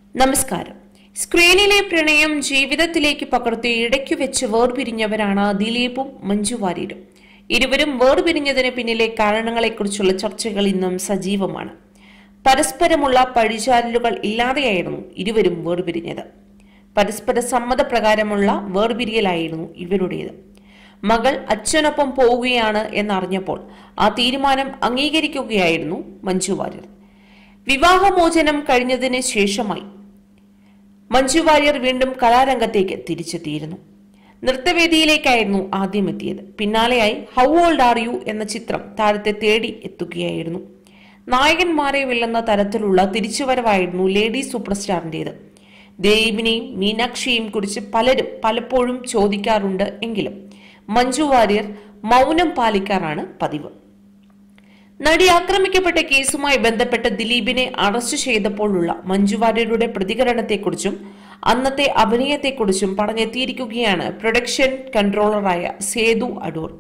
നമസ്കാരം സ്ക്രീനിലെ പ്രണയം ജീവിതത്തിലേക്ക് പകർത്തി ഇടയ്ക്കു വെച്ച് വേർപിരിഞ്ഞവരാണ് ദിലീപും മഞ്ജു വാര്യരും ഇരുവരും വേർപിരിഞ്ഞതിന് പിന്നിലെ കാരണങ്ങളെക്കുറിച്ചുള്ള ചർച്ചകൾ ഇന്നും സജീവമാണ് പരസ്പരമുള്ള പഴിചാരലുകൾ ഇല്ലാതെയായിരുന്നു ഇരുവരും വേർപിരിഞ്ഞത് പരസ്പര സമ്മതപ്രകാരമുള്ള വേർപിരിയലായിരുന്നു ഇവരുടേത് മകൾ അച്ഛനൊപ്പം പോവുകയാണ് എന്നറിഞ്ഞപ്പോൾ ആ തീരുമാനം അംഗീകരിക്കുകയായിരുന്നു മഞ്ജു വാര്യർ വിവാഹമോചനം കഴിഞ്ഞതിന് ശേഷമായി മഞ്ജു വാര്യർ വീണ്ടും കലാരംഗത്തേക്ക് തിരിച്ചെത്തിയിരുന്നു നൃത്തവേദിയിലേക്കായിരുന്നു ആദ്യം എത്തിയത് പിന്നാലെയായി ഹൗ ഓൾഡ് ആർ യു എന്ന ചിത്രം താരത്തെ തേടി എത്തുകയായിരുന്നു നായകന്മാരെ വെല്ലുന്ന തരത്തിലുള്ള തിരിച്ചുവരവായിരുന്നു ലേഡി സൂപ്പർ സ്റ്റാറിന്റേത് ദിലീപിനെയും മീനാക്ഷിയെയും കുറിച്ച് പലരും പലപ്പോഴും ചോദിക്കാറുണ്ട് എങ്കിലും മഞ്ജു വാര്യർ മൗനം പാലിക്കാറാണ് പതിവ് നടി ആക്രമിക്കപ്പെട്ട കേസുമായി ബന്ധപ്പെട്ട് ദിലീപിനെ അറസ്റ്റ് ചെയ്തപ്പോഴുള്ള മഞ്ജു വാര്യരുടെ പ്രതികരണത്തെക്കുറിച്ചും അന്നത്തെ അഭിനയത്തെക്കുറിച്ചും പറഞ്ഞെത്തിയിരിക്കുകയാണ് പ്രൊഡക്ഷൻ കൺട്രോളറായ സേതു അടൂർ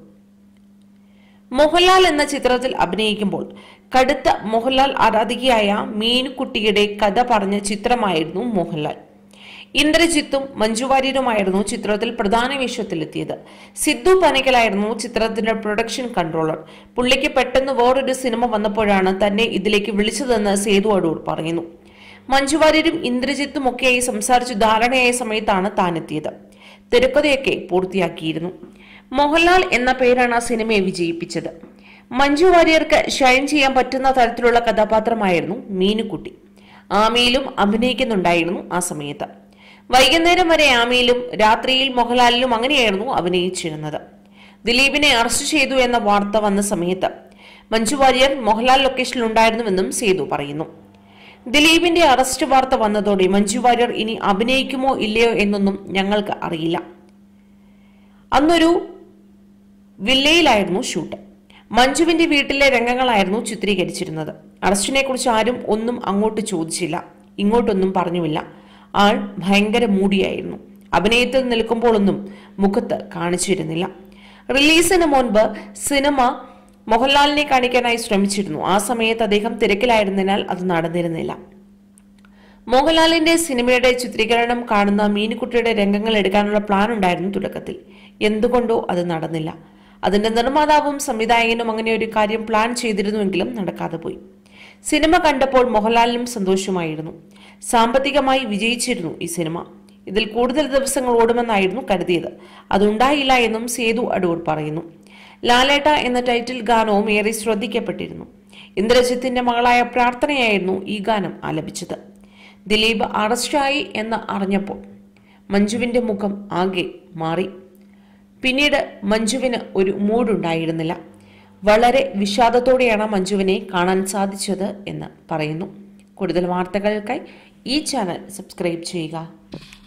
മോഹൻലാൽ എന്ന ചിത്രത്തിൽ അഭിനയിക്കുമ്പോൾ കടുത്ത മോഹൻലാൽ ആരാധികയായ മീനുക്കുട്ടിയുടെ കഥ പറഞ്ഞ ചിത്രമായിരുന്നു മോഹൻലാൽ ഇന്ദ്രജിത്തും മഞ്ജു വാര്യരുമായിരുന്നു ചിത്രത്തിൽ പ്രധാന വേഷത്തിലെത്തിയത് സിദ്ധു പനക്കലായിരുന്നു ചിത്രത്തിന്റെ പ്രൊഡക്ഷൻ കൺട്രോളർ പുള്ളിക്ക് പെട്ടെന്ന് വേറൊരു സിനിമ വന്നപ്പോഴാണ് തന്നെ ഇതിലേക്ക് വിളിച്ചതെന്ന് സേതു അടൂർ പറയുന്നു മഞ്ജു വാര്യരും ഇന്ദ്രജിത്തും ഒക്കെയായി സംസാരിച്ച് ധാരണയായ സമയത്താണ് താനെത്തിയത് തിരക്കഥയൊക്കെ പൂർത്തിയാക്കിയിരുന്നു മോഹൻലാൽ എന്ന പേരാണ് ആ സിനിമയെ വിജയിപ്പിച്ചത് മഞ്ജു വാര്യർക്ക് ഷൈൻ ചെയ്യാൻ പറ്റുന്ന തരത്തിലുള്ള കഥാപാത്രമായിരുന്നു മീനുക്കുട്ടി ആമയിലും അഭിനയിക്കുന്നുണ്ടായിരുന്നു ആ സമയത്ത് വൈകുന്നേരം വരെ ആമയിലും രാത്രിയിൽ മോഹൻലാലിലും അങ്ങനെയായിരുന്നു അഭിനയിച്ചിരുന്നത് ദിലീപിനെ അറസ്റ്റ് ചെയ്തു എന്ന വാർത്ത വന്ന സമയത്ത് മഞ്ജു വാര്യർ മോഹൻലാൽ ലൊക്കേഷനിൽ ഉണ്ടായിരുന്നുവെന്നും സേതു പറയുന്നു ദിലീപിന്റെ അറസ്റ്റ് വാർത്ത വന്നതോടെ മഞ്ജു വാര്യർ ഇനി അഭിനയിക്കുമോ ഇല്ലയോ എന്നൊന്നും ഞങ്ങൾക്ക് അറിയില്ല അന്നൊരു വില്ലയിലായിരുന്നു ഷൂട്ട് മഞ്ജുവിന്റെ വീട്ടിലെ രംഗങ്ങളായിരുന്നു ചിത്രീകരിച്ചിരുന്നത് അറസ്റ്റിനെ കുറിച്ച് ആരും ഒന്നും അങ്ങോട്ട് ചോദിച്ചില്ല ഇങ്ങോട്ടൊന്നും പറഞ്ഞുമില്ല ആൾ ഭയങ്കര മൂടിയായിരുന്നു അഭിനയത്തിൽ നിൽക്കുമ്പോഴൊന്നും മുഖത്ത് കാണിച്ചിരുന്നില്ല റിലീസിന് മുൻപ് സിനിമ മോഹൻലാലിനെ കാണിക്കാനായി ശ്രമിച്ചിരുന്നു ആ സമയത്ത് അദ്ദേഹം തിരക്കിലായിരുന്നതിനാൽ അത് നടന്നിരുന്നില്ല മോഹൻലാലിന്റെ സിനിമയുടെ ചിത്രീകരണം കാണുന്ന മീനുക്കുട്ടിയുടെ രംഗങ്ങൾ എടുക്കാനുള്ള പ്ലാൻ ഉണ്ടായിരുന്നു തുടക്കത്തിൽ എന്തുകൊണ്ടോ അത് നടന്നില്ല അതിന്റെ നിർമ്മാതാവും സംവിധായകനും അങ്ങനെ ഒരു കാര്യം പ്ലാൻ ചെയ്തിരുന്നുവെങ്കിലും നടക്കാതെ പോയി സിനിമ കണ്ടപ്പോൾ മോഹൻലാലിനും സന്തോഷമായിരുന്നു സാമ്പത്തികമായി വിജയിച്ചിരുന്നു ഈ സിനിമ ഇതിൽ കൂടുതൽ ദിവസങ്ങൾ ഓടുമെന്നായിരുന്നു കരുതിയത് അതുണ്ടായില്ല എന്നും സേതു അടൂർ പറയുന്നു ലാലേട്ട എന്ന ടൈറ്റിൽ ഗാനവും ഏറെ ശ്രദ്ധിക്കപ്പെട്ടിരുന്നു ഇന്ദ്രജിത്തിന്റെ മകളായ പ്രാർത്ഥനയായിരുന്നു ഈ ഗാനം ആലപിച്ചത് ദിലീപ് അറസ്റ്റായി എന്ന് അറിഞ്ഞപ്പോൾ മഞ്ജുവിന്റെ മുഖം ആകെ മാറി പിന്നീട് മഞ്ജുവിന് ഒരു മൂഡുണ്ടായിരുന്നില്ല വളരെ വിഷാദത്തോടെയാണ് മഞ്ജുവിനെ കാണാൻ സാധിച്ചത് എന്ന് പറയുന്നു കൂടുതൽ വാർത്തകൾക്കായി ഈ ചാനൽ സബ്സ്ക്രൈബ് ചെയ്യുക